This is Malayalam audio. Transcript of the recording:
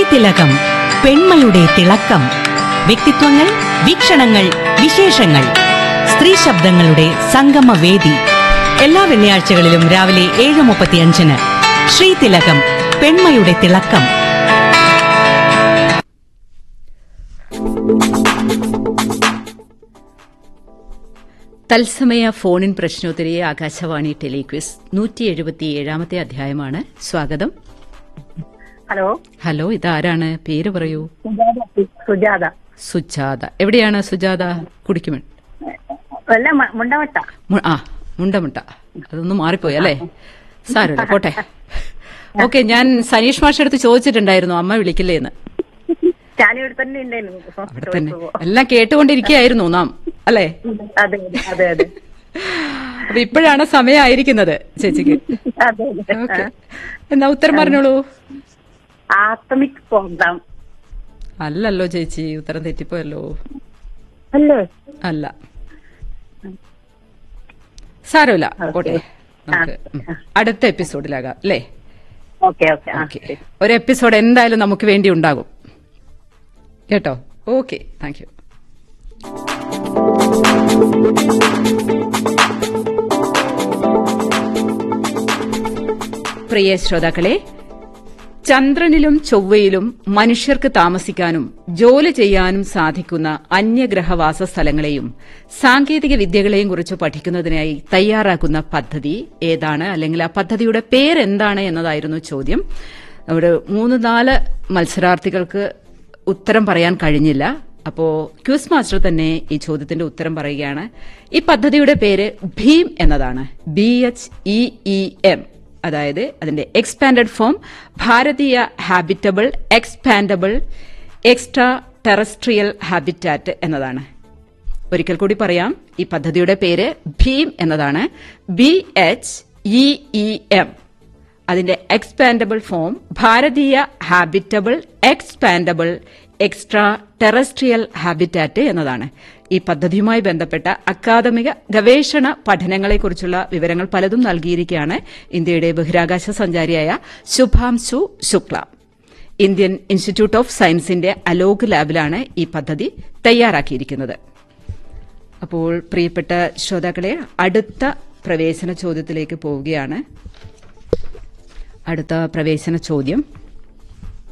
ശ്രീതിലകം പെൺമയുടെ തിളക്കം വ്യക്തിത്വങ്ങൾ വീക്ഷണങ്ങൾ വിശേഷങ്ങൾ സ്ത്രീ ശബ്ദങ്ങളുടെ സംഗമവേദി എല്ലാ വെള്ളിയാഴ്ചകളിലും രാവിലെ ഏഴ് മുപ്പത്തിയഞ്ചിന് ശ്രീതിലകം പെൺമയുടെ തിളക്കം തത്സമയ ഫോണിൻ പ്രശ്നോത്തരി ആകാശവാണി ടെലിക്വിസ് നൂറ്റി എഴുപത്തിയേഴാമത്തെ അധ്യായമാണ് സ്വാഗതം ഹലോ ഹലോ ഇതാരാണ് പേര് പറയൂ സുജാത സുജാത സുജാത എവിടെയാണ് സുജാത കുടിക്കുമൺ അല്ല മ- മുണ്ടവട്ട മു- ആ മുണ്ടമുട്ട അതൊന്ന് മാറിപ്പോയി അല്ലേ സാരമില്ല പോട്ടെ ഓക്കെ ഞാൻ സനീഷ് മാഷ അടുത്ത് ചോദിച്ചിട്ടുണ്ടായിരുന്നു അമ്മ വിളിക്കില്ലേ എന്ന് ഞാനും ഇവിടെ തന്നെ ഉണ്ടായിരുന്നു അവിടെ തന്നെ എല്ലാം കേട്ടുകൊണ്ടിരിക്കുകയായിരുന്നു നാം അല്ലേ അതെ അതെ അതെ അപ്പൊ ഇപ്പോഴാണ് സമയമായിരിക്കുന്നത് ചേച്ചിക്ക് അതെ ഓക്കെ അതെ എന്നാ ഉത്തരം പറഞ്ഞോളൂ ആത്തമിക് പ്രോഗ്രാം അല്ലല്ലോ ചേച്ചി ഉത്തരം തെറ്റിപ്പോയല്ലോ അല്ലേ അല്ല സാരമില്ല ഓക്കേ. പോട്ടെ നമുക്ക് ഉം. അടുത്ത എപ്പിസോഡിലാകാം അല്ലേ ഓക്കെ ഓക്കെ ആ ഓക്കെ ഒരു എപ്പിസോഡ് എന്തായാലും നമുക്ക് വേണ്ടി ഉണ്ടാകും കേട്ടോ ഓക്കെ താങ്ക് യു പ്രിയ ശ്രോതാക്കളെ ചന്ദ്രനിലും ചൊവ്വയിലും മനുഷ്യർക്ക് താമസിക്കാനും ജോലി ചെയ്യാനും സാധിക്കുന്ന അന്യഗ്രഹവാസ സ്ഥലങ്ങളെയും സാങ്കേതിക വിദ്യകളെയും കുറിച്ച് പഠിക്കുന്നതിനായി തയ്യാറാക്കുന്ന പദ്ധതി ഏതാണ് അല്ലെങ്കിൽ ആ പദ്ധതിയുടെ പേരെന്താണ് എന്നതായിരുന്നു ചോദ്യം അവിടെ മൂന്ന് നാല് മത്സരാർത്ഥികൾക്ക് ഉത്തരം പറയാൻ കഴിഞ്ഞില്ല അപ്പോ ക്യൂസ് മാസ്റ്റർ തന്നെ ഈ ചോദ്യത്തിന്റെ ഉത്തരം പറയുകയാണ് ഈ പദ്ധതിയുടെ പേര് ഭീം എന്നതാണ് B H E E M അതായത് അതിന്റെ expanded form Bharatiya habitable expandable extra terrestrial habitat എന്നതാണ് ഒരിക്കൽ കൂടി പറയാം ഈ പദ്ധതിയുടെ പേര് ഭീം എന്നതാണ് B H E E M അതിന്റെ expandable form Bharatiya habitable expandable extra terrestrial habitat എന്നതാണ് ഈ പദ്ധതിയുമായി ബന്ധപ്പെട്ട അക്കാദമിക ഗവേഷണ പഠനങ്ങളെക്കുറിച്ചുള്ള വിവരങ്ങൾ പലതും നൽകിയിരിക്കുകയാണ് ഇന്ത്യയുടെ ബഹിരാകാശ സഞ്ചാരിയായ Shubhanshu Shukla Indian Institute of സയൻസിന്റെ അലോക് ലാബിലാണ് ഈ പദ്ധതി തയ്യാറാക്കിയിരിക്കുന്നത് അപ്പോൾ പ്രിയപ്പെട്ട ശ്രോതാക്കളെ അടുത്ത പ്രവേശന ചോദ്യത്തിലേക്ക് പോവുകയാണ് അടുത്ത പ്രവേശന ചോദ്യം